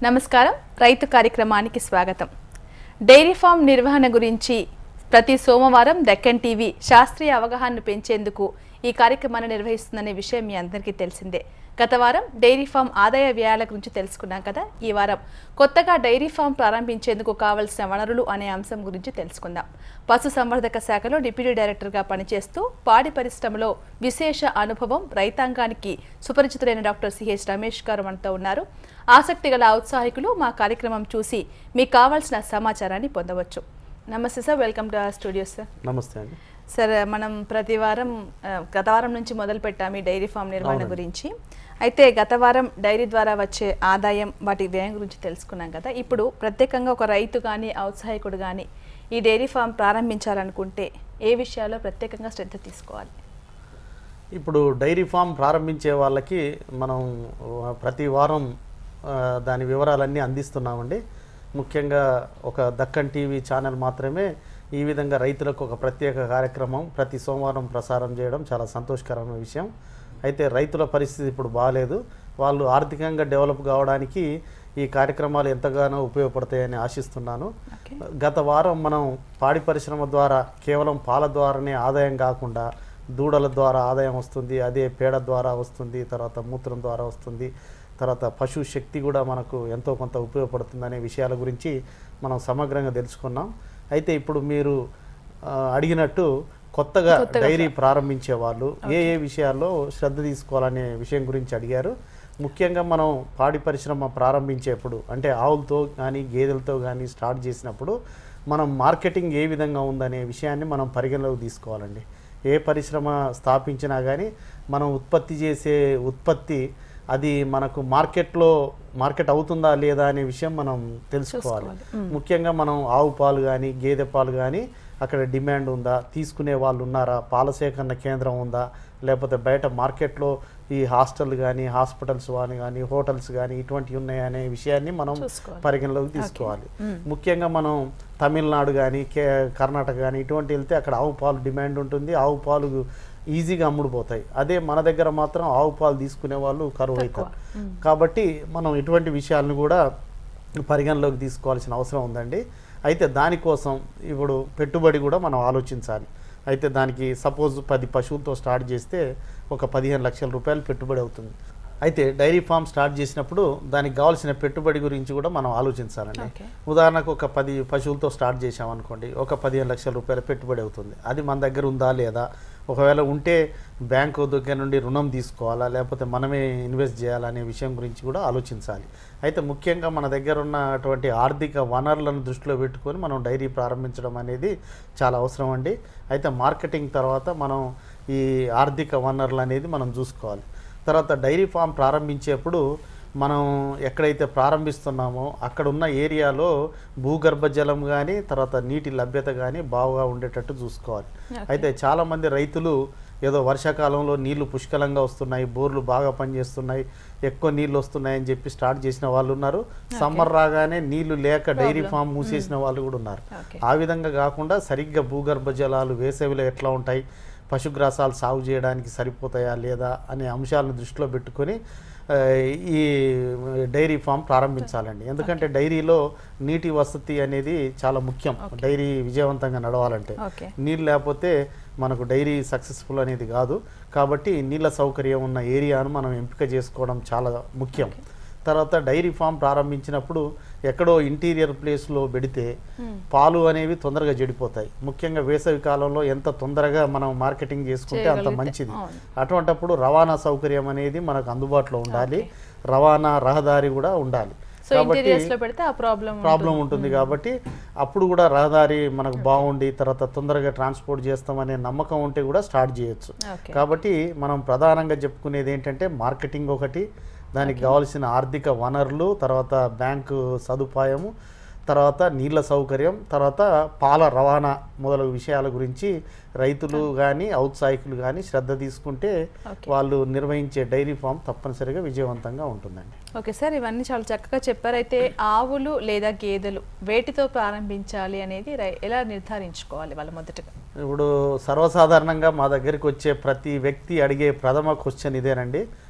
నమస్కారం రైతు కార్యక్రమానికి స్వాగతం డైరీ ఫామ్ నిర్వహణ గురించి ప్రతి సోమవారం దక్కన్ టీవీ శాస్త్రీయ అవగాహనను పెంచేందుకు ఈ కార్యక్రమాన్ని నిర్వహిస్తుందనే విషయం మీ అందరికీ తెలిసిందే గత వారం డైరీ ఫామ్ ఆదాయ వ్యయాల గురించి తెలుసుకున్నాం కదా ఈ వారం కొత్తగా డైరీ ఫామ్ ప్రారంభించేందుకు కావలసిన వనరులు అనే అంశం గురించి తెలుసుకుందాం పశు సంవర్ధక శాఖలో డిప్యూటీ డైరెక్టర్గా పనిచేస్తూ పాడి పరిశ్రమలో విశేష అనుభవం రైతాంగానికి సుపరిచితులైన డాక్టర్ సిహెచ్ రమేష్ గారు మనతో ఉన్నారు ఆసక్తి గల ఔత్సాహికులు మా కార్యక్రమం చూసి మీకు కావాల్సిన సమాచారాన్ని పొందవచ్చు నమస్తే sir welcome to studio sir నమస్తే అండి సార్ మనం ప్రతి వారం ఆ, గత వారం నుంచి మొదలు పెట్టాము ఈ డైరీ ఫామ్ నిర్వహణ అవునండి. గురించి అయితే గత వారం డైరీ ద్వారా వచ్చే ఆదాయం వాటి వ్యయం గురించి తెలుసుకున్నాం కదా ఇప్పుడు ప్రత్యేకంగా ఒక రైతు కానీ ఔత్సాహికుడు కానీ ఈ డైరీ ఫామ్ ప్రారంభించాలనుకుంటే ఏ విషయాల్లో ప్రత్యేకంగా శ్రద్ధ తీసుకోవాలి ఇప్పుడు డైరీ ఫామ్ ప్రారంభించే వాళ్ళకి మనం ఆ, ప్రతి వారం ఆ, దాని వివరాలన్నీ అందిస్తున్నామండి ముఖ్యంగా ఒక దక్కన్ టీవీ ఛానల్ మాత్రమే ఈ విధంగా రైతులకు ఒక ప్రత్యేక కార్యక్రమం ప్రతి సోమవారం ప్రసారం చేయడం చాలా సంతోషకరమైన విషయం అయితే రైతుల పరిస్థితి ఇప్పుడు బాగాలేదు వాళ్ళు ఆర్థికంగా డెవలప్ కావడానికి ఈ కార్యక్రమాలు ఎంతగానో ఉపయోగపడతాయని ఆశిస్తున్నాను ఓకే గత వారం మనం పాడి పరిశ్రమ ద్వారా కేవలం పాల ద్వారానే ఆదాయం కాకుండా దూడల ద్వారా ఆదాయం వస్తుంది అదే పేడ ద్వారా వస్తుంది తర్వాత మూత్రం ద్వారా వస్తుంది తర్వాత పశు శక్తి కూడా మనకు ఎంతో కొంత ఉపయోగపడుతుంది అనే విషయాల గురించి మనం సమగ్రంగా తెలుసుకున్నాం అయితే ఇప్పుడు మీరు ఆ, అడిగినట్టు కొత్తగా కొత్తగా డైరీ ప్రారంభించే వాళ్ళు ఏ ఏ విషయాల్లో శ్రద్ధ తీసుకోవాలనే విషయం గురించి అడిగారు ముఖ్యంగా మనం పాడి పరిశ్రమ ప్రారంభించేప్పుడు అంటే ఆవులతో కానీ గేదెలతో కానీ స్టార్ట్ చేసినప్పుడు మనం మార్కెటింగ్ ఏ విధంగా ఉందనే విషయాన్ని మనం పరిగణలోకి తీసుకోవాలండి ఏ పరిశ్రమ స్థాపించినా కానీ మనం ఉత్పత్తి చేసే ఉత్పత్తి అది మనకు మార్కెట్లో మార్కెట్ అవుతుందా లేదా అనే విషయం మనం తెలుసుకోవాలి చూసుకోవాలి. ముఖ్యంగా మనం ఆవు పాలు కానీ గేదె పాలు కానీ అక్కడ డిమాండ్ ఉందా తీసుకునే వాళ్ళు ఉన్నారా పాల సేకరణ కేంద్రం ఉందా లేకపోతే బయట మార్కెట్లో ఈ హాస్టల్ కానీ హాస్పిటల్స్ కానీ కానీ హోటల్స్ కానీ ఇటువంటివి ఉన్నాయా అనే విషయాన్ని మనం చూసుకోవాలి. పరిగణలోకి తీసుకోవాలి మ్మ్. ముఖ్యంగా మనం తమిళనాడు కానీ కే కర్ణాటక కానీ ఇటువంటి వెళ్తే అక్కడ ఆవు పాలు డిమాండ్ ఉంటుంది ఆవు పాలు ఈజీగా అమ్ముడుపోతాయి అదే మన దగ్గర మాత్రం ఆవు పాలు తీసుకునే వాళ్ళు కరువు అవుతారు కాబట్టి మనం ఇటువంటి విషయాలను కూడా పరిగణలోకి తీసుకోవాల్సిన అవసరం ఉందండి అయితే దానికోసం ఇప్పుడు పెట్టుబడి కూడా మనం ఆలోచించాలి అయితే దానికి సపోజ్ పది పశువులతో స్టార్ట్ చేస్తే ఒక పదిహేను లక్షల రూపాయలు పెట్టుబడి అవుతుంది అయితే డైరీ ఫామ్ స్టార్ట్ చేసినప్పుడు దానికి కావాల్సిన పెట్టుబడి గురించి కూడా మనం ఆలోచించాలండి ఓకే ఉదాహరణకు ఒక పది పశువులతో స్టార్ట్ చేసామనుకోండి ఒక పదిహేను లక్షల రూపాయల పెట్టుబడి అవుతుంది అది మన దగ్గర ఉందా లేదా ఒకవేళ ఉంటే బ్యాంకు దగ్గర నుండి రుణం తీసుకోవాలా లేకపోతే మనమే ఇన్వెస్ట్ చేయాలా అనే విషయం గురించి కూడా ఆలోచించాలి అయితే ముఖ్యంగా మన దగ్గర ఉన్నటువంటి ఆర్థిక వనరులను దృష్టిలో పెట్టుకొని మనం డైరీ ప్రారంభించడం అనేది చాలా అవసరం అండి అయితే మార్కెటింగ్ తర్వాత మనం ఈ ఆర్థిక వనరులు అనేది మనం చూసుకోవాలి తర్వాత డైరీ ఫామ్ ప్రారంభించేప్పుడు మనం ఎక్కడైతే ప్రారంభిస్తున్నామో అక్కడ ఉన్న ఏరియాలో భూగర్భ జలం కానీ తర్వాత నీటి లభ్యత కానీ బాగా ఉండేటట్టు చూసుకోవాలి అయితే చాలామంది రైతులు ఏదో వర్షాకాలంలో నీళ్లు పుష్కలంగా వస్తున్నాయి బోర్లు బాగా పనిచేస్తున్నాయి ఎక్కువ నీళ్ళు వస్తున్నాయని చెప్పి స్టార్ట్ చేసిన వాళ్ళు ఉన్నారు సమ్మర్ రాగానే నీళ్లు లేక డైరీ ఫామ్ మూసేసిన వాళ్ళు కూడా ఉన్నారు ఓకే ఆ విధంగా కాకుండా సరిగ్గా భూగర్భ జలాలు వేసవిలో ఎట్లా ఉంటాయి పశుగ్రాసాలు సాగు చేయడానికి సరిపోతాయా లేదా అనే అంశాలను దృష్టిలో పెట్టుకొని ఆ, ఈ డైరీ ఫామ్ ప్రారంభించాలండి ఎందుకంటే డైరీలో నీటి వసతి అనేది చాలా ముఖ్యం డైరీ విజయవంతంగా నడవాలంటే ఓకే నీళ్ళు లేకపోతే మనకు డైరీ సక్సెస్ఫుల్ అనేది కాదు కాబట్టి నీళ్ళ సౌకర్యం ఉన్న ఏరియాను మనం ఎంపిక చేసుకోవడం చాలా ముఖ్యం తర్వాత డైరీ ఫామ్ ప్రారంభించినప్పుడు ఎక్కడో ఇంటీరియర్ ప్లేస్లో పెడితే పాలు అనేవి తొందరగా చెడిపోతాయి ముఖ్యంగా వేసవి కాలంలో ఎంత తొందరగా మనం మార్కెటింగ్ చేసుకుంటే అంత చేయగలిగితే, మంచిది అవును. అటువంటప్పుడు రవాణా సౌకర్యం అనేది మనకు అందుబాటులో ఉండాలి రవాణా రహదారి కూడా ఉండాలి సో ఇంటీరియర్స్ లో పెడితే ఆ ప్రాబ్లం ప్రాబ్లం ఉంటుంది కాబట్టి అప్పుడు కూడా రహదారి మనకు బాగుండి తర్వాత తొందరగా ట్రాన్స్పోర్ట్ చేస్తామనే నమ్మకం ఉంటే కూడా స్టార్ట్ చేయొచ్చు ఓకే కాబట్టి మనం ప్రధానంగా చెప్పుకునేది ఏంటంటే మార్కెటింగ్ ఒకటి దానికి కావాల్సిన ఆర్థిక వనరులు తర్వాత బ్యాంకు సదుపాయము తర్వాత నీళ్ళ సౌకర్యం తర్వాత పాల రవాణా మొదలగు విషయాల గురించి రైతులు కానీ ఔత్సాహికులు కానీ శ్రద్ధ తీసుకుంటే ఓకే. వాళ్ళు నిర్వహించే డైరీ ఫామ్ తప్పనిసరిగా విజయవంతంగా ఉంటుందండి ఓకే సార్ ఇవన్నీ చాలా చక్కగా చెప్పారు అయితే ఆవులు లేదా గేదెలు వేటితో ప్రారంభించాలి అనేది రై- ఎలా నిర్ధారించుకోవాలి వాళ్ళ మొదటగా ఇప్పుడు సర్వసాధారణంగా మా దగ్గరికి వచ్చే ప్రతి వ్యక్తి అడిగే ప్రథమ క్వశ్చన్ ఇదేనండి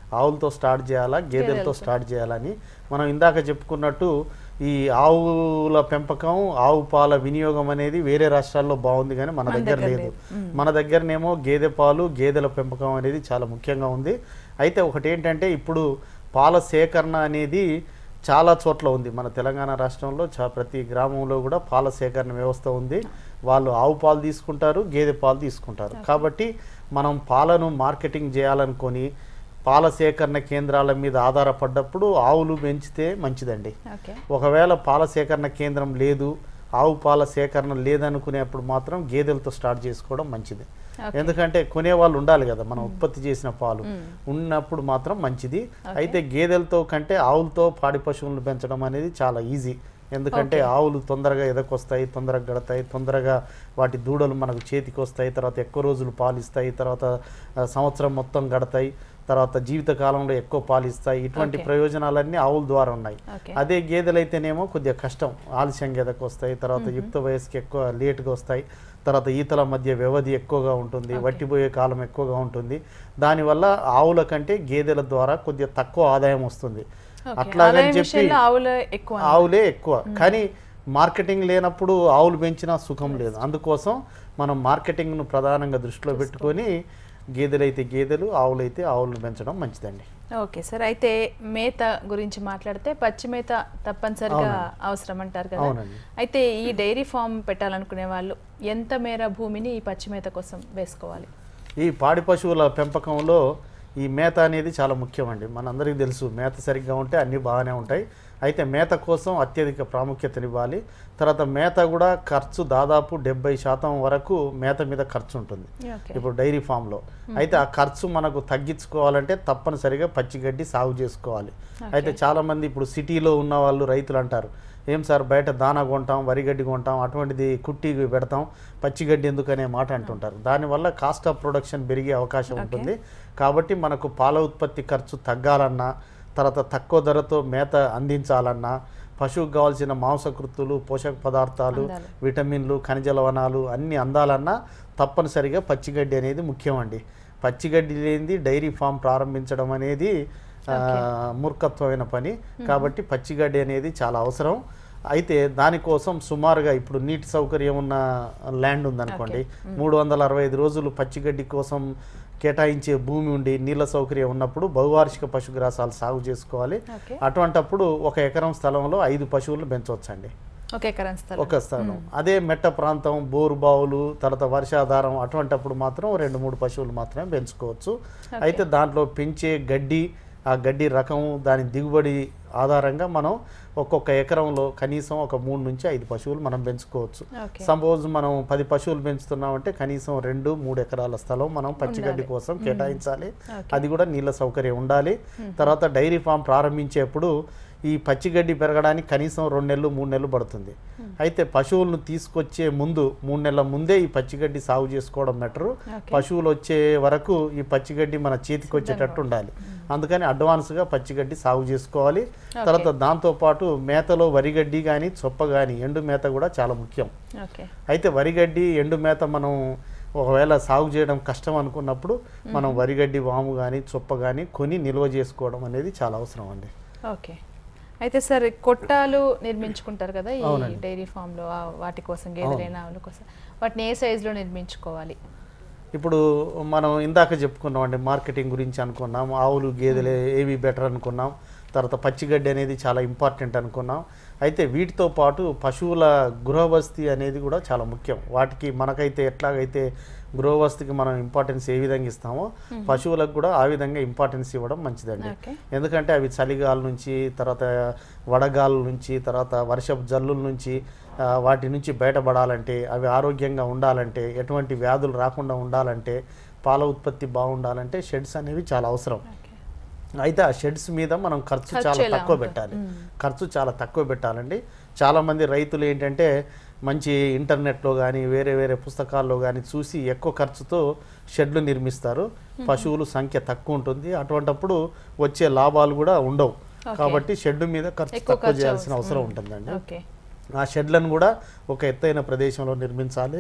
ఆవులతో స్టార్ట్ చేయాలా గేదెలతో స్టార్ట్ చేయాలని మనం ఇందాక చెప్పుకున్నట్టు ఈ ఆవుల పెంపకం ఆవు పాల వినియోగం అనేది వేరే రాష్ట్రాల్లో బాగుంది కానీ మన దగ్గర లేదు మన దగ్గరనేమో గేదె పాలు గేదెల పెంపకం అనేది చాలా ముఖ్యంగా ఉంది అయితే ఒకటి ఏంటంటే ఇప్పుడు పాల సేకరణ అనేది చాలా చోట్ల ఉంది మన తెలంగాణ రాష్ట్రంలో చా ప్రతి గ్రామంలో కూడా పాల సేకరణ వ్యవస్థ ఉంది వాళ్ళు ఆవు పాలు తీసుకుంటారు గేదె పాలు తీసుకుంటారు కాబట్టి మనం పాలను మార్కెటింగ్ చేయాలనుకొని పాల సేకరణ కేంద్రాల మీద ఆధారపడ్డప్పుడు ఆవులు పెంచితే మంచిదండి ఓకే ఒకవేళ పాల సేకరణ కేంద్రం లేదు ఆవు పాల సేకరణ లేదనుకునేప్పుడు మాత్రం గేదెలతో స్టార్ట్ చేసుకోవడం మంచిది Okay. ఎందుకంటే కొనేవాళ్ళు ఉండాలి కదా మనం ఉత్పత్తి చేసిన పాలు ఉన్నప్పుడు మాత్రం మంచిది అయితే గేదెలతో కంటే ఆవులతో పాడి పశువులను పెంచడం అనేది చాలా ఈజీ ఎందుకంటే ఆవులు తొందరగా ఎదకొస్తాయి తొందరగా గడతాయి తొందరగా వాటి దూడలు మనకు చేతికి వస్తాయి తర్వాత ఎక్కువ రోజులు పాలు ఇస్తాయి తర్వాత ఆ, సంవత్సరం మొత్తం గడతాయి తర్వాత జీవిత కాలంలో ఎక్కువ పాలు ఇస్తాయి ఇటువంటి Okay. ప్రయోజనాలన్నీ ఆవుల ద్వారా ఉన్నాయి ఓకే అదే గేదెలైతేనేమో కొద్దిగా కష్టం ఆలస్యంగా ఎదకు వస్తాయి తర్వాత యుక్త వయసుకి ఎక్కువ లేటుగా వస్తాయి తర్వాత ఈతల మధ్య వ్యవధి ఎక్కువగా ఉంటుంది వట్టిపోయే కాలం ఎక్కువగా ఉంటుంది దానివల్ల ఆవుల కంటే గేదెల ద్వారా కొద్దిగా తక్కువ ఆదాయం వస్తుంది ఓకే. అట్లాగని ఆదాయం చెప్పి విషయంలో ఆవులు ఎక్కువ ఆవులే ఎక్కువ కానీ మార్కెటింగ్ లేనప్పుడు ఆవులు పెంచినా సుఖం లేదు అందుకోసం మనం మార్కెటింగ్ను ప్రధానంగా దృష్టిలో పెట్టుకొని గేదెలైతే గేదెలు ఆవులైతే ఆవులను పెంచడం మంచిదండి ఓకే సార్ అయితే మేత గురించి మాట్లాడితే పచ్చి మేత తప్పనిసరిగా అవసరం అంటారు కదా అవునండి. అయితే ఈ డైరీ ఫామ్ పెట్టాలనుకునే వాళ్ళు ఎంత మేర భూమిని ఈ పచ్చి మేత కోసం వేసుకోవాలి ఈ పాడి పశువుల పెంపకంలో ఈ మేత అనేది చాలా ముఖ్యమండి మనందరికీ తెలుసు మేత సరిగ్గా ఉంటే అన్నీ బాగానే ఉంటాయి అయితే మేత కోసం అత్యధిక ప్రాముఖ్యతనివ్వాలి తర్వాత మేత కూడా ఖర్చు దాదాపు డెబ్బై శాతం వరకు మేత మీద ఖర్చు ఉంటుంది ఓకే ఇప్పుడు డైరీ ఫామ్లో అయితే ఆ ఖర్చు మనకు తగ్గించుకోవాలంటే తప్పనిసరిగా పచ్చిగడ్డి సాగు చేసుకోవాలి అయితే చాలామంది ఇప్పుడు సిటీలో ఉన్న వాళ్ళు రైతులు అంటారు ఏం సార్ బయట దానా కొంటాం వరిగడ్డి కొంటాం అటువంటిది కుట్టి పెడతాం పచ్చిగడ్డి ఎందుకనే మాట అంటుంటారు దానివల్ల కాస్ట్ ఆఫ్ ప్రొడక్షన్ పెరిగే అవకాశం ఉంటుంది కాబట్టి మనకు పాల ఉత్పత్తి ఖర్చు తగ్గాలన్నా తర్వాత తక్కువ ధరతో మేత అందించాలన్నా పశువుకు కావాల్సిన మాంసకృతులు పోషక పదార్థాలు అందాలి. విటమిన్లు ఖనిజ లవణాలు అన్నీ అందాలన్నా తప్పనిసరిగా పచ్చిగడ్డి అనేది ముఖ్యమండి పచ్చిగడ్డి లేనిది డైరీ ఫామ్ ప్రారంభించడం అనేది ఆ, మూర్ఖత్వమైన పని కాబట్టి పచ్చిగడ్డి అనేది చాలా అవసరం అయితే దానికోసం సుమారుగా ఇప్పుడు నీటి సౌకర్యం ఉన్న ల్యాండ్ ఉందనుకోండి మూడు వందల అరవై ఐదు రోజులు పచ్చిగడ్డి కోసం కేటాయించే భూమి ఉండి నీళ్ళ సౌకర్యం ఉన్నప్పుడు బహువార్షిక పశుగ్రాసాలు సాగు చేసుకోవాలి ఓకే అటువంటప్పుడు ఒక ఎకరం స్థలంలో ఐదు పశువులు పెంచవచ్చండి ఒక ఎకరం స్థలం ఒక స్థలం అదే మెట్ట ప్రాంతం బోరు బావులు తర్వాత వర్షాధారం అటువంటప్పుడు మాత్రం రెండు మూడు పశువులు మాత్రమే పెంచుకోవచ్చు అయితే దాంట్లో పెంచే గడ్డి ఆ గడ్డి రకం దాని దిగుబడి ఆధారంగా మనం ఒక్కొక్క ఎకరంలో కనీసం ఒక మూడు నుంచి ఐదు పశువులు మనం పెంచుకోవచ్చు ఓకే సపోజ్ మనం పది పశువులు పెంచుతున్నామంటే కనీసం రెండు మూడు ఎకరాల స్థలం మనం పచ్చిగడ్డి కోసం కేటాయించాలి ఓకే. అది కూడా నీళ్ళ సౌకర్యం ఉండాలి తర్వాత డైరీ ఫామ్ ప్రారంభించేప్పుడు ఈ పచ్చిగడ్డి పెరగడానికి కనీసం రెండు నెలలు మూడు నెలలు పడుతుంది అయితే పశువులను తీసుకొచ్చే ముందు మూడు నెలల ముందే ఈ పచ్చిగడ్డి సాగు చేసుకోవడం బెటరు ఓకే. పశువులు వచ్చే వరకు ఈ పచ్చిగడ్డి మన చేతికి వచ్చేటట్టు ఉండాలి అందుకని అడ్వాన్స్గా పచ్చిగడ్డి సాగు చేసుకోవాలి తర్వాత దాంతోపాటు మేతలో వరిగడ్డి కానీ చొప్ప కానీ ఎండు మేత కూడా చాలా ముఖ్యం ఓకే అయితే వరిగడ్డి ఎండు మేత మనం ఒకవేళ సాగు చేయడం కష్టం అనుకున్నప్పుడు మనం వరిగడ్డి వాము కానీ చొప్ప కానీ కొని నిల్వ చేసుకోవడం అనేది చాలా అవసరం అండి ఓకే అయితే సార్ కొట్టాలు నిర్మించుకుంటారు కదా ఈ అవునండి. డైరీ ఫామ్ లో ఆ వాటి కోసం గేదెలైన ఆవుల కోసం వాటిని ఏ సైజ్ లో నిర్మించుకోవాలి ఇప్పుడు మనం ఇందాక చెప్పుకున్నాం అండి మార్కెటింగ్ గురించి అనుకున్నాం ఆవులు గేదెలు ఏవి బెటర్ అనుకున్నాం తర్వాత పచ్చిగడ్డి అనేది చాలా ఇంపార్టెంట్ అనుకున్నాం అయితే వీటితో పాటు పశువుల గృహవస్తి అనేది కూడా చాలా ముఖ్యం వాటికి మనకైతే ఎట్లాగైతే గృహవస్తికి మనం ఇంపార్టెన్స్ ఏ విధంగా ఇస్తామో పశువులకు కూడా ఆ విధంగా ఇంపార్టెన్స్ ఇవ్వడం మంచిదండి ఓకే ఎందుకంటే అవి చలిగాల నుంచి తర్వాత వడగాల నుంచి తర్వాత వర్షపు జల్లుల నుంచి ఆ, వాటి నుంచి బయటపడాలంటే అవి ఆరోగ్యంగా ఉండాలంటే ఎటువంటి వ్యాధులు రాకుండా ఉండాలంటే పాల ఉత్పత్తి బాగుండాలంటే షెడ్స్ అనేవి చాలా అవసరం ఓకే అయితే ఆ షెడ్స్ మీద మనం ఖర్చు ఖర్చు చాలా ఎలా తక్కువ ఉంటుంది? పెట్టాలి ఖర్చు చాలా తక్కువ పెట్టాలండి చాలామంది రైతులు ఏంటంటే మంచి ఇంటర్నెట్లో కానీ వేరే వేరే పుస్తకాల్లో కానీ చూసి ఎక్కువ ఖర్చుతో షెడ్లు నిర్మిస్తారు పశువులు సంఖ్య తక్కువ ఉంటుంది అటువంటప్పుడు వచ్చే లాభాలు కూడా ఉండవు Okay. కాబట్టి షెడ్ మీద ఖర్చు ఎక్కువ తక్కువ ఖర్చు చేయాల్సిన అవసరం. అవసరం ఉంటుందండి ఓకే ఆ షెడ్లను కూడా ఒక ఎత్తైన ప్రదేశంలో నిర్మించాలి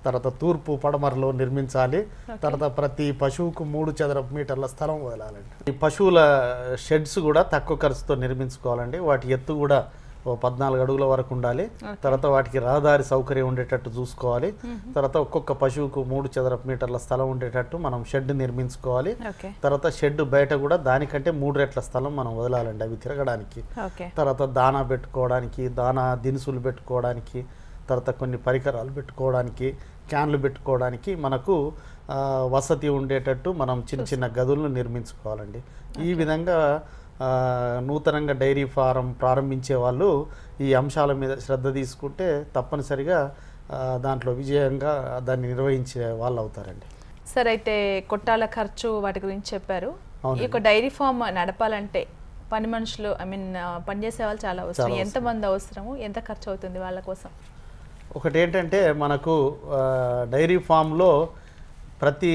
తర్వాత తూర్పు పడమరలో నిర్మించాలి తర్వాత ప్రతి పశువుకు మూడు చదరపు మీటర్ల స్థలం వదలాలండి ఈ పశువుల షెడ్స్ కూడా తక్కువ ఖర్చుతో నిర్మించుకోవాలండి వాటి ఎత్తు కూడా ఓ పద్నాలుగు అడుగుల వరకు ఉండాలి తర్వాత వాటికి రహదారి సౌకర్యం ఉండేటట్టు చూసుకోవాలి తర్వాత ఒక్కొక్క పశువుకు మూడు చదరపు మీటర్ల స్థలం ఉండేటట్టు మనం షెడ్ నిర్మించుకోవాలి ఓకే తర్వాత షెడ్ బయట కూడా దానికంటే మూడు రెట్ల స్థలం మనం వదలాలండి అవి తిరగడానికి ఓకే తర్వాత దానా పెట్టుకోవడానికి దానా దినుసులు పెట్టుకోవడానికి తర్వాత కొన్ని పరికరాలు పెట్టుకోవడానికి క్యాన్లు పెట్టుకోవడానికి మనకు ఆ, వసతి ఉండేటట్టు మనం చిన్న చిన్న గదులను నిర్మించుకోవాలండి ఈ విధంగా ఆ, నూతనంగా డైరీ ఫారం ప్రారంభించే వాళ్ళు ఈ అంశాల మీద శ్రద్ధ తీసుకుంటే తప్పనిసరిగా ఆ, దాంట్లో విజయంగా దాన్ని నిర్వహించే వాళ్ళు అవుతారండి సార్ అయితే కొట్టాల ఖర్చు వాటి గురించి చెప్పారు ఈ అవునండి. యొక్క డైరీ ఫామ్ నడపాలంటే పని మనుషులు ఐ మీన్ పనిచేసే వాళ్ళు చాలా అవసరం చాలా ఎంత మంది అవసరము ఎంత ఖర్చు అవుతుంది వాళ్ళ కోసం ఒకటి ఏంటంటే మనకు ఆ, డైరీ ఫామ్లో ప్రతి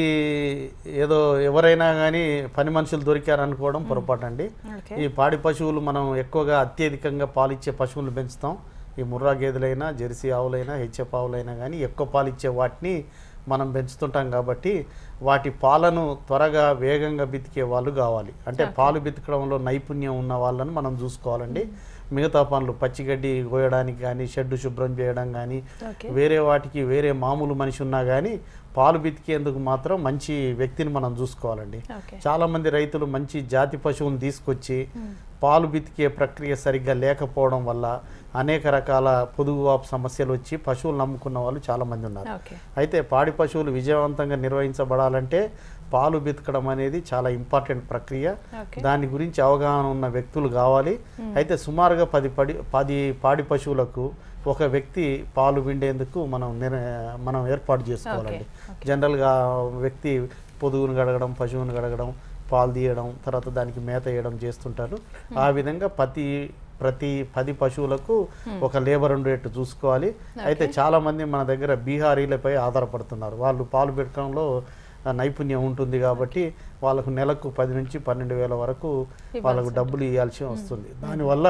ఏదో ఎవరైనా కానీ పని మనుషులు దొరికారనుకోవడం పొరపాటు అండి ఓకే ఈ పాడి పశువులు మనం ఎక్కువగా అత్యధికంగా పాలిచ్చే పశువులు పెంచుతాం ఈ ముర్రా గేదెలైనా జెర్సీ ఆవులైనా హెచ్ఎఫ్ ఆవులైనా కానీ ఎక్కువ పాలిచ్చే వాటిని మనం పెంచుతుంటాం కాబట్టి వాటి పాలను త్వరగా వేగంగా బితికే వాళ్ళు కావాలి అంటే పాలు బితకడంలో నైపుణ్యం ఉన్న వాళ్ళని మనం చూసుకోవాలండి మిగతా పనులు పచ్చిగడ్డి కోయడానికి కానీ షెడ్డు శుభ్రం చేయడం కానీ ఓకే వేరే వాటికి వేరే మామూలు మనిషి ఉన్నా కానీ పాలు బితికేందుకు మాత్రం మంచి వ్యక్తిని మనం చూసుకోవాలండి ఓకే చాలా మంది రైతులు మంచి జాతి పశువుని తీసుకొచ్చి పాలు బితికే ప్రక్రియ సరిగ్గా లేకపోవడం వల్ల అనేక రకాల పొదుగువాపు సమస్యలు వచ్చి పశువులు నమ్ముకున్న వాళ్ళు చాలా మంది ఉన్నారు ఓకే అయితే పాడి పశువులు విజయవంతంగా నిర్వహించబడాలంటే పాలు బితకడం అనేది చాలా ఇంపార్టెంట్ ప్రక్రియ ఓకే దాని గురించి అవగాహన ఉన్న వ్యక్తులు కావాలి అయితే సుమారుగా పది పడి పది పాడి పశువులకు ఒక వ్యక్తి పాలు పిండేందుకు మనం నిర్ మనం ఏర్పాటు చేసుకోవాలండి జనరల్గా వ్యక్తి పొదుగును గడగడం పశువును గడగడం పాలు తీయడం తర్వాత దానికి మేత వేయడం చేస్తుంటారు ఆ విధంగా ప్రతి ప్రతి పది పశువులకు ఒక లేబర్ ఉండేట్టు చూసుకోవాలి అయితే చాలా మంది మన దగ్గర బీహారీలపై ఆధారపడుతున్నారు వాళ్ళు పాలు పెట్టడంలో ఆ, నైపుణ్యం ఉంటుంది కాబట్టి వాళ్ళకు నెలకు పది నుంచి పన్నెండు వేల వరకు వాళ్ళకు డబ్బులు ఇవ్వాల్సి వస్తుంది దానివల్ల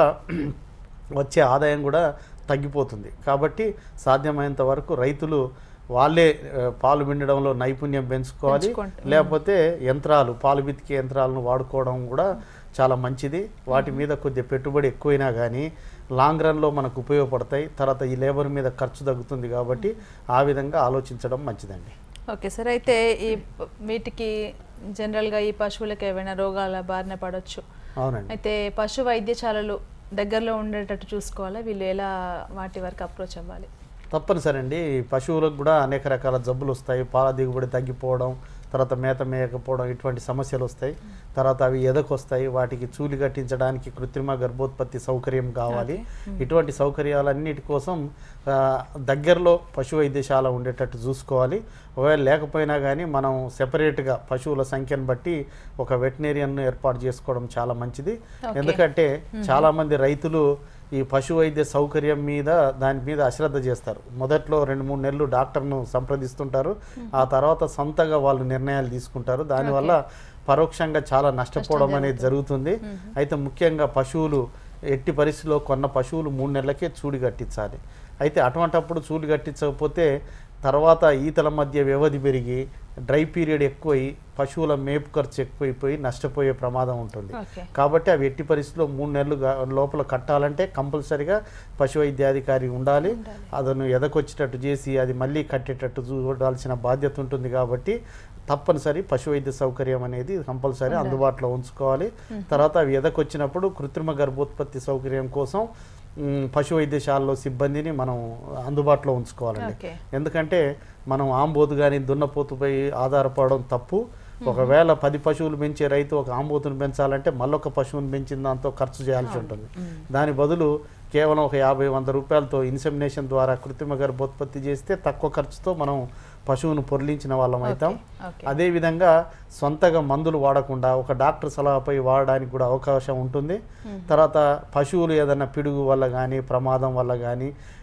వచ్చే ఆదాయం కూడా తగ్గిపోతుంది కాబట్టి సాధ్యమైనంత వరకు రైతులు వాళ్ళే ఆ, పాలు పిండడంలో నైపుణ్యం పెంచుకోవాలి పెంచుకుంటూ. లేకపోతే యంత్రాలు పాలు బితికే యంత్రాలను వాడుకోవడం కూడా చాలా మంచిది వాటి మీద కొద్దిగా పెట్టుబడి ఎక్కువైనా కానీ లాంగ్ రన్లో మనకు ఉపయోగపడతాయి తర్వాత ఈ లేబర్ మీద ఖర్చు తగ్గుతుంది కాబట్టి ఆ విధంగా ఆలోచించడం మంచిదండి ఓకే సార్ అయితే ఈ ప- వీటికి జనరల్గా ఈ పశువులకు ఏవైనా రోగాల బారిన పడవచ్చు అవునండి అయితే పశు వైద్యశాలలు దగ్గరలో ఉండేటట్టు చూసుకోవాలా వీళ్ళు ఎలా వాటి వరకు అప్రోచ్ అవ్వాలి తప్పనిసరి అండి పశువులకు కూడా అనేక రకాల జబ్బులు వస్తాయి పాల దిగుబడి తగ్గిపోవడం తర్వాత మేత మేయకపోవడం ఇటువంటి సమస్యలు వస్తాయి తర్వాత అవి ఎదకొస్తాయి వాటికి చూలి కట్టించడానికి కృత్రిమ గర్భోత్పత్తి సౌకర్యం కావాలి ఇటువంటి సౌకర్యాలన్నిటి కోసం ఆ, దగ్గరలో పశు వైద్యశాల ఉండేటట్టు చూసుకోవాలి ఒకవేళ లేకపోయినా కానీ మనం సెపరేట్గా పశువుల సంఖ్యను బట్టి ఒక వెటనరీయన్ను ఏర్పాటు చేసుకోవడం చాలా మంచిది Okay. ఎందుకంటే చాలామంది రైతులు ఈ పశు వైద్య సౌకర్యం మీద దాని మీద అశ్రద్ధ చేస్తారు మొదట్లో రెండు మూడు నెలలు డాక్టర్ను సంప్రదిస్తుంటారు ఆ తర్వాత సొంతగా వాళ్ళు నిర్ణయాలు తీసుకుంటారు దానివల్ల పరోక్షంగా చాలా నష్టపోవడం అనేది జరుగుతుంది అయితే ముఖ్యంగా పశువులు ఎట్టి పరిస్థితిలో కొన్న పశువులు మూడు నెలలకే చూడి కట్టించాలి అయితే అటువంటప్పుడు చూడి కట్టించకపోతే తర్వాత ఈతల మధ్య వ్యవధి పెరిగి డ్రై పీరియడ్ ఎక్కువై పశువుల మేపు ఖర్చు ఎక్కువైపోయి నష్టపోయే ప్రమాదం ఉంటుంది ఓకే కాబట్టి అవి ఎట్టి పరిస్థితిలో మూడు నెలలు గా- లోపల కట్టాలంటే కంపల్సరిగా పశు వైద్యాధికారి ఉండాలి అదను ఎదకొచ్చేటట్టు చేసి అది మళ్ళీ కట్టేటట్టు చూడాల్సిన బాధ్యత ఉంటుంది కాబట్టి తప్పనిసరి పశు వైద్య సౌకర్యం అనేది కంపల్సరీ అందుబాటులో ఉంచుకోవాలి తర్వాత అవి ఎదకొచ్చినప్పుడు కృత్రిమ గర్భోత్పత్తి సౌకర్యం కోసం మ్, పశు వైద్యశాలలో సిబ్బందిని మనం అందుబాటులో ఉంచుకోవాలండి ఓకే ఎందుకంటే మనం ఆంబోతు కానీ దున్నపోతుపై ఆధారపడడం తప్పు ఒకవేళ పది పశువులు పెంచే రైతు ఒక ఆంబోతును పెంచాలంటే మళ్ళొక పశువుని పెంచిన దాంతో ఖర్చు చేయాల్సి ఉంటుంది దాని బదులు కేవలం ఒక యాభై వంద రూపాయలతో ఇన్సెమినేషన్ ద్వారా కృత్రిమ గర్భోత్పత్తి చేస్తే తక్కువ ఖర్చుతో మనం పశువును పొర్లించిన వాళ్ళం అవుతాం ఓకే అదేవిధంగా సొంతగా మందులు వాడకుండా ఒక డాక్టర్ సలహాపై వాడడానికి కూడా అవకాశం ఉంటుంది తర్వాత పశువులు ఏదైనా పిడుగు వల్ల కానీ ప్రమాదం వల్ల కానీ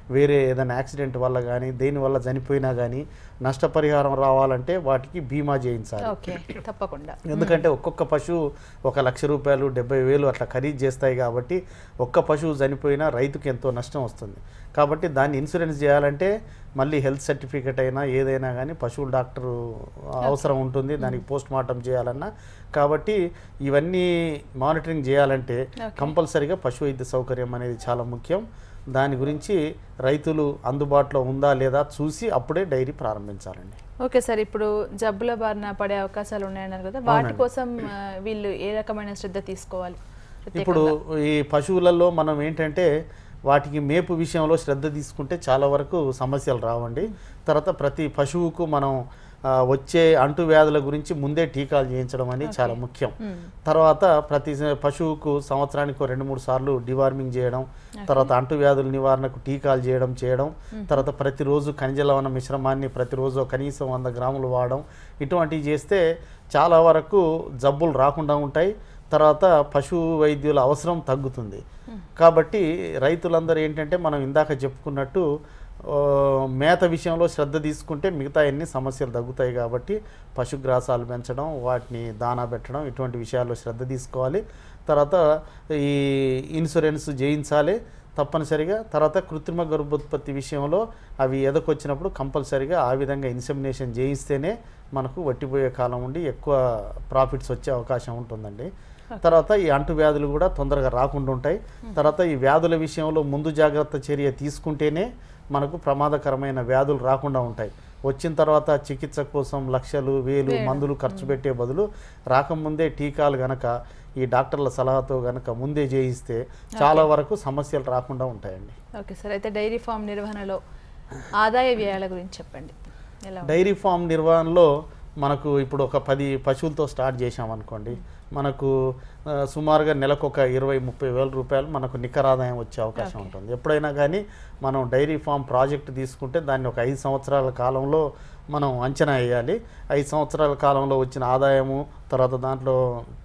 వేరే ఏదైనా యాక్సిడెంట్ వల్ల కానీ దేని వల్ల చనిపోయినా కానీ నష్టపరిహారం రావాలంటే వాటికి బీమా చేయించాలి ఓకే తప్పకుండా ఎందుకంటే ఒక్కొక్క పశువు ఒక లక్ష రూపాయలు డెబ్బై వేలు అట్లా ఖరీదు చేస్తాయి కాబట్టి ఒక్క పశువు చనిపోయినా రైతుకి ఎంతో నష్టం వస్తుంది కాబట్టి దాన్ని ఇన్సూరెన్స్ చేయాలంటే మళ్ళీ హెల్త్ సర్టిఫికేట్ అయినా ఏదైనా కానీ పశువుల డాక్టర్ అవసరం ఉంటుంది దానికి పోస్ట్ మార్టం చేయాలన్నా కాబట్టి ఇవన్నీ మానిటరింగ్ చేయాలంటే Okay. కంపల్సరీగా పశు వైద్య సౌకర్యం అనేది చాలా ముఖ్యం దాని గురించి రైతులు అందుబాటులో ఉందా లేదా చూసి అప్పుడే డైరీ ప్రారంభించాలండి ఓకే సార్ ఇప్పుడు జబ్బుల బారిన పడే అవకాశాలు ఉన్నాయన్నారు కదా వాటి అవునండి. కోసం ఆ, వీళ్ళు ఏ రకమైన శ్రద్ధ తీసుకోవాలి ఇప్పుడు ప్రత్యేకంగా? ఈ పశువులలో మనం ఏంటంటే వాటికి మేపు విషయంలో శ్రద్ధ తీసుకుంటే చాలా వరకు సమస్యలు రావండి తర్వాత ప్రతి పశువుకు మనం ఆ, వచ్చే అంటువ్యాధుల గురించి ముందే టీకాలు చేయించడం అనేది Okay. చాలా ముఖ్యం మ్మ్. తర్వాత ప్రతి స- పశువుకు సంవత్సరానికి ఓ రెండు మూడు సార్లు డివార్మింగ్ చేయడం తర్వాత అంటువ్యాధుల నివారణకు టీకాలు చేయడం చేయడం తర్వాత ప్రతిరోజు ఖనిజ లవణ మిశ్రమాన్ని ప్రతిరోజు కనీసం వంద గ్రాములు వాడడం ఇటువంటివి చేస్తే చాలా వరకు జబ్బులు రాకుండా ఉంటాయి తర్వాత పశు వైద్యుల అవసరం తగ్గుతుంది కాబట్టి రైతులందరూ ఏంటంటే మనం ఇందాక చెప్పుకున్నట్టు ఆ, మేత విషయంలో శ్రద్ధ తీసుకుంటే మిగతా ఎన్ని సమస్యలు తగ్గుతాయి కాబట్టి పశుగ్రాసాలు పెంచడం వాటిని దానా పెట్టడం ఇటువంటి విషయాల్లో శ్రద్ధ తీసుకోవాలి తర్వాత ఈ ఇన్సూరెన్స్ చేయించాలి తప్పనిసరిగా తర్వాత కృత్రిమ గర్భోత్పత్తి విషయంలో అవి ఎదకొచ్చినప్పుడు కంపల్సరిగా ఆ విధంగా ఇన్సెమినేషన్ చేయిస్తేనే మనకు వట్టిపోయే కాలం ఉండి ఎక్కువ ప్రాఫిట్స్ వచ్చే అవకాశం ఉంటుందండి తర్వాత ఈ అంటువ్యాధులు కూడా తొందరగా రాకుండా ఉంటాయి తర్వాత ఈ వ్యాధుల విషయంలో ముందు జాగ్రత్త చర్య తీసుకుంటేనే మనకు ప్రమాదకరమైన వ్యాధులు రాకుండా ఉంటాయి వచ్చిన తర్వాత చికిత్స కోసం లక్షలు వేలు వేలు. మందులు ఖర్చు పెట్టే బదులు రాకముందే టీకాలు గనక ఈ డాక్టర్ల సలహాతో గనక ముందే చేయిస్తే చాలా వరకు సమస్యలు రాకుండా ఉంటాయండి ఓకే సార్ అయితే డైరీ ఫామ్ నిర్వహణలో ఆదాయ వ్యయాల గురించి చెప్పండి ఎలా ఉంది? డైరీ ఫామ్ నిర్వహణలో మనకు ఇప్పుడు ఒక పది పశువులతో స్టార్ట్ చేసామనుకోండి మనకు ఆ, సుమారుగా నెలకు ఒక ఇరవై ముప్పై వేల రూపాయలు మనకు నికర ఆదాయం వచ్చే అవకాశం Okay. ఉంటుంది ఎప్పుడైనా కానీ మనం డైరీ ఫామ్ ప్రాజెక్ట్ తీసుకుంటే దాన్ని ఒక ఐదు సంవత్సరాల కాలంలో మనం అంచనా వేయాలి ఐదు సంవత్సరాల కాలంలో వచ్చిన ఆదాయము తర్వాత దాంట్లో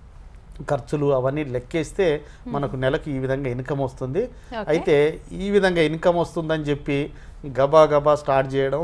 ఖర్చులు అవన్నీ లెక్కేస్తే మనకు నెలకు ఈ విధంగా ఇన్కమ్ వస్తుంది Okay. అయితే ఈ విధంగా ఇన్కమ్ వస్తుందని చెప్పి గబా గబా స్టార్ట్ చేయడం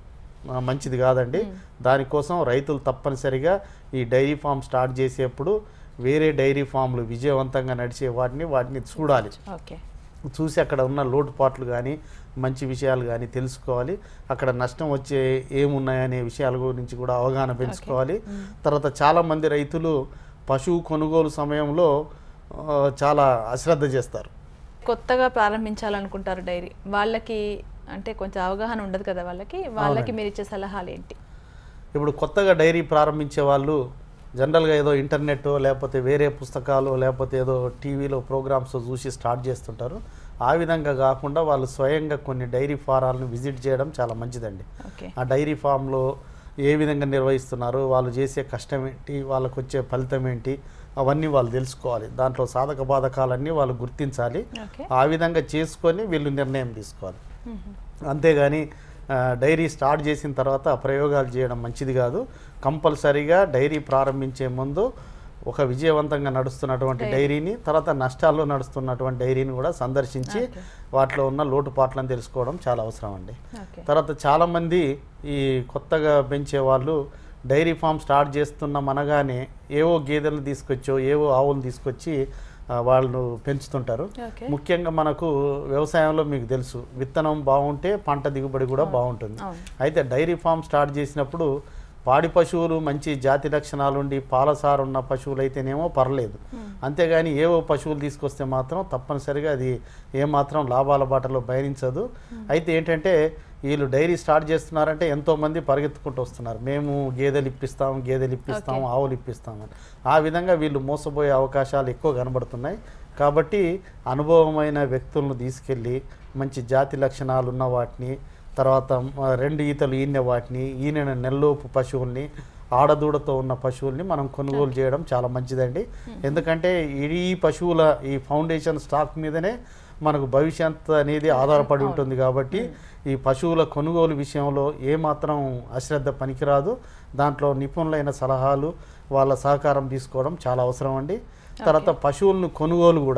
ఆ, మంచిది కాదండి దానికోసం రైతులు తప్పనిసరిగా ఈ డైరీ ఫామ్ స్టార్ట్ చేసేప్పుడు వేరే డైరీ ఫామ్లు విజయవంతంగా నడిచే వాటిని వాటిని చూడాలి ఓకే చూసి అక్కడ ఉన్న లోటుపాట్లు కానీ మంచి విషయాలు కానీ తెలుసుకోవాలి అక్కడ నష్టం వచ్చే ఏమున్నాయనే విషయాల గురించి కూడా అవగాహన పెంచుకోవాలి తర్వాత చాలామంది రైతులు పశువు కొనుగోలు సమయంలో ఆ, చాలా అశ్రద్ధ చేస్తారు కొత్తగా ప్రారంభించాలనుకుంటారు డైరీ వాళ్ళకి అంటే కొంచెం అవగాహన ఉండదు కదా వాళ్ళకి వాళ్ళకి అవునండి. మీరు ఇచ్చే సలహాలు ఏంటి ఇప్పుడు కొత్తగా డైరీ ప్రారంభించే వాళ్ళు జనరల్గా ఏదో ఇంటర్నెట్ లేకపోతే వేరే పుస్తకాలు లేకపోతే ఏదో టీవీలో ప్రోగ్రామ్స్ చూసి స్టార్ట్ చేస్తుంటారు ఆ విధంగా కాకుండా వాళ్ళు స్వయంగా కొన్ని డైరీ ఫారాలను విజిట్ చేయడం చాలా మంచిదండి ఓకే ఆ డైరీ ఫామ్లో ఏ విధంగా నిర్వహిస్తున్నారు వాళ్ళు చేసే కష్టం ఏంటి వాళ్ళకు వచ్చే ఫలితం ఏంటి అవన్నీ వాళ్ళు తెలుసుకోవాలి దాంట్లో సాధక బాధకాలన్నీ వాళ్ళు గుర్తించాలి ఓకే ఆ విధంగా చేసుకొని వీళ్ళు నిర్ణయం తీసుకోవాలి మ్మ్. అంతేగాని ఆ, డైరీ స్టార్ట్ చేసిన తర్వాత ప్రయోగాలు చేయడం మంచిది కాదు కంపల్సరీగా డైరీ ప్రారంభించే ముందు ఒక విజయవంతంగా నడుస్తున్నటువంటి డైరీని తర్వాత నష్టాల్లో నడుస్తున్నటువంటి డైరీని కూడా సందర్శించి Okay. వాటిలో ఉన్న లోటుపాట్లను తెలుసుకోవడం చాలా అవసరం అండి ఓకే తర్వాత చాలామంది ఈ కొత్తగా పెంచే వాళ్ళు డైరీ ఫామ్ స్టార్ట్ చేస్తున్నాం అనగానే ఏవో గేదెలను తీసుకొచ్చో ఏవో ఆవులు తీసుకొచ్చి ఆ, వాళ్ళు పెంచుతుంటారు ఓకే ముఖ్యంగా మనకు వ్యవసాయంలో మీకు తెలుసు విత్తనం బాగుంటే పంట దిగుబడి కూడా బాగుంటుంది అవును అయితే డైరీ ఫామ్ స్టార్ట్ చేసినప్పుడు పాడి పశువులు మంచి జాతి లక్షణాలు ఉండి పాలసారు ఉన్న పశువులు అయితేనేమో పర్లేదు అంతేగాని ఏవో పశువులు తీసుకొస్తే మాత్రం తప్పనిసరిగా అది ఏమాత్రం లాభాల బాటలో బయరించదు అయితే ఏంటంటే వీళ్ళు డైరీ స్టార్ట్ చేస్తున్నారంటే ఎంతో మంది పరిగెత్తుకుంటూ వస్తున్నారు మేము గేదెలు ఇప్పిస్తాం గేదెలు ఇప్పిస్తాం Okay. ఆవులు ఇప్పిస్తామని ఆ విధంగా వీళ్ళు మోసపోయే అవకాశాలు ఎక్కువ కనబడుతున్నాయి కాబట్టి అనుభవమైన వ్యక్తులను తీసుకెళ్ళి మంచి జాతి లక్షణాలు ఉన్న వాటిని తర్వాత మ, రెండు ఈతలు ఈనె వాటిని ఈనెన నెల్లోపు పశువుల్ని ఆడదూడతో ఉన్న పశువుల్ని మనం కొనుగోలు చేయడం చాలా మంచిదండి ఎందుకంటే ఈ పశువుల ఈ ఫౌండేషన్ స్టాక్ మీదనే మనకు భవిష్యత్ అనేది ఆధారపడి ఉంటుంది కాబట్టి ఈ పశువుల కొనుగోలు విషయంలో ఏమాత్రం అశ్రద్ధ పనికిరాదు దాంట్లో నిపుణులైన సలహాలు వాళ్ళ సహకారం తీసుకోవడం చాలా అవసరం అండి తర్వాత పశువులను కొనుగోలు కూడా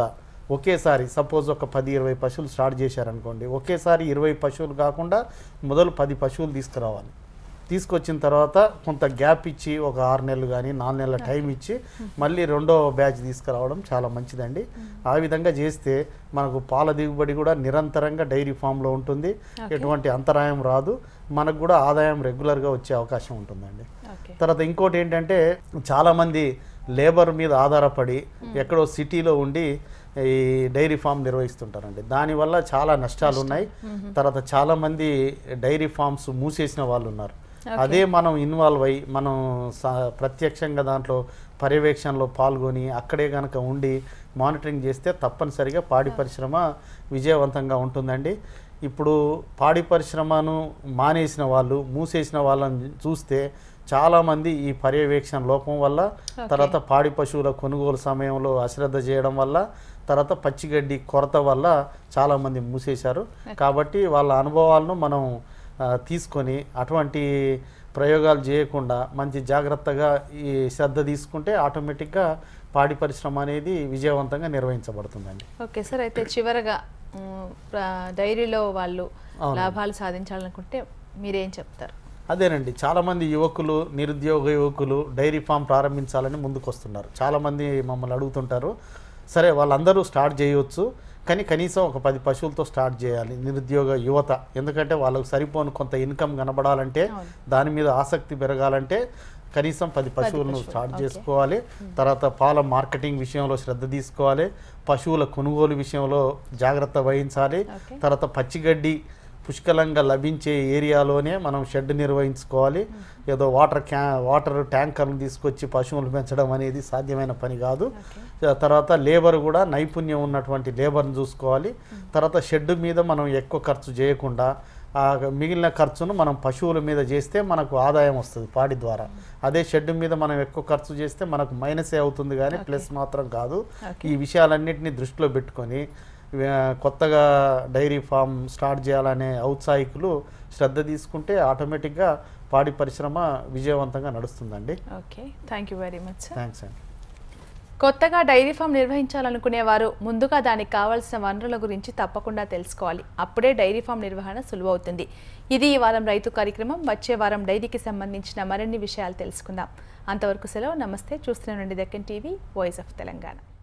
ఒకేసారి సపోజ్ ఒక పది ఇరవై పశువులు స్టార్ట్ చేశారనుకోండి ఒకేసారి ఇరవై పశువులు కాకుండా మొదలు పది పశువులు తీసుకురావాలి తీసుకొచ్చిన తర్వాత కొంత గ్యాప్ ఇచ్చి ఒక ఆరు నెలలు కానీ నాలుగు నెలల టైం ఇచ్చి మళ్ళీ రెండో బ్యాచ్ తీసుకురావడం చాలా మంచిదండి ఆ విధంగా చేస్తే మనకు పాల దిగుబడి కూడా నిరంతరంగా డైరీ ఫామ్లో ఉంటుంది ఎటువంటి అంతరాయం రాదు మనకు కూడా ఆదాయం రెగ్యులర్గా వచ్చే అవకాశం ఉంటుందండి ఓకే తర్వాత ఇంకోటి ఏంటంటే చాలామంది లేబర్ మీద ఆధారపడి ఎక్కడో సిటీలో ఉండి ఈ డైరీ ఫామ్ నిర్వహిస్తుంటారండి దానివల్ల చాలా నష్టాలు ఉన్నాయి తర్వాత చాలామంది డైరీ ఫామ్స్ మూసేసిన వాళ్ళు ఉన్నారు అదే మనం ఇన్వాల్వ్ అయ్యి మనం స- ప్రత్యక్షంగా దాంట్లో పర్యవేక్షణలో పాల్గొని అక్కడే కనుక ఉండి మానిటరింగ్ చేస్తే తప్పనిసరిగా పాడి పరిశ్రమ విజయవంతంగా ఉంటుందండి ఇప్పుడు పాడి పరిశ్రమను మానేసిన వాళ్ళు మూసేసిన వాళ్ళని చూస్తే చాలామంది ఈ పర్యవేక్షణ లోపం వల్ల తర్వాత పాడి పశువుల కొనుగోలు సమయంలో అశ్రద్ధ చేయడం వల్ల తర్వాత పచ్చిగడ్డి కొరత వల్ల చాలామంది మూసేశారు కాబట్టి వాళ్ళ అనుభవాలను మనం ఆ, తీసుకొని అటువంటి ప్రయోగాలు చేయకుండా మంచి జాగ్రత్తగా ఈ శ్రద్ధ తీసుకుంటే ఆటోమేటిక్గా పాడి పరిశ్రమ అనేది విజయవంతంగా నిర్వహించబడుతుందండి ఓకే సార్ అయితే చివరగా మ్, ప్ర- డైరీలో వాళ్ళు అవును. లాభాలు సాధించాలనుకుంటే మీరేం చెప్తారు అదేనండి చాలామంది యువకులు నిరుద్యోగ యువకులు డైరీ ఫామ్ ప్రారంభించాలని ముందుకు వస్తున్నారు చాలామంది మమ్మల్ని అడుగుతుంటారు సరే వాళ్ళందరూ స్టార్ట్ చేయవచ్చు కానీ కనీసం ఒక పది పశువులతో స్టార్ట్ చేయాలి నిరుద్యోగ యువత ఎందుకంటే వాళ్ళకు సరిపోను కొంత ఇన్కమ్ కనబడాలంటే అవును. దాని మీద ఆసక్తి పెరగాలంటే కనీసం పది పశువులను పశువులు, స్టార్ట్ ఓకే. చేసుకోవాలి తర్వాత పాల మార్కెటింగ్ విషయంలో శ్రద్ధ తీసుకోవాలి పశువుల కొనుగోలు విషయంలో జాగ్రత్త వహించాలి ఓకే. తర్వాత పచ్చిగడ్డి పుష్కలంగా లభించే ఏరియాలోనే మనం షెడ్ నిర్వహించుకోవాలి ఏదో వాటర్ క్యా వాటర్ ట్యాంకర్లు తీసుకొచ్చి పశువులు పెంచడం అనేది సాధ్యమైన పని కాదు ఆ తర్వాత లేబర్ కూడా నైపుణ్యం ఉన్నటువంటి లేబర్ని చూసుకోవాలి తర్వాత షెడ్ మీద మనం ఎక్కువ ఖర్చు చేయకుండా ఆ మిగిలిన ఖర్చును మనం పశువుల మీద చేస్తే మనకు ఆదాయం వస్తుంది పాడి ద్వారా అదే షెడ్ మీద మనం ఎక్కువ ఖర్చు చేస్తే మనకు మైనసే అవుతుంది కానీ ప్లస్ మాత్రం కాదు ఓకే. ఈ విషయాలన్నింటినీ దృష్టిలో పెట్టుకొని ఆ, కొత్తగా డైరీ ఫామ్ స్టార్ట్ చేయాలనే ఔత్సాహికులు శ్రద్ధ తీసుకుంటే ఆటోమేటిక్గా పాడి పరిశ్రమ విజయవంతంగా నడుస్తుందండి okay thank you very much sir thanks అండి కొత్తగా డైరీ ఫామ్ నిర్వహించాలనుకునేవారు ముందుగా దానికి కావాల్సిన వనరుల గురించి తప్పకుండా తెలుసుకోవాలి అప్పుడే డైరీ ఫామ్ నిర్వహణ సులువవుతుంది ఇది ఈ వారం రైతు కార్యక్రమం వచ్చే వారం డైరీకి సంబంధించిన మరిన్ని విషయాలు తెలుసుకుందాం అంతవరకు సెలవు నమస్తే చూస్తూనే ఉండండి Deccan TV voice of Telangana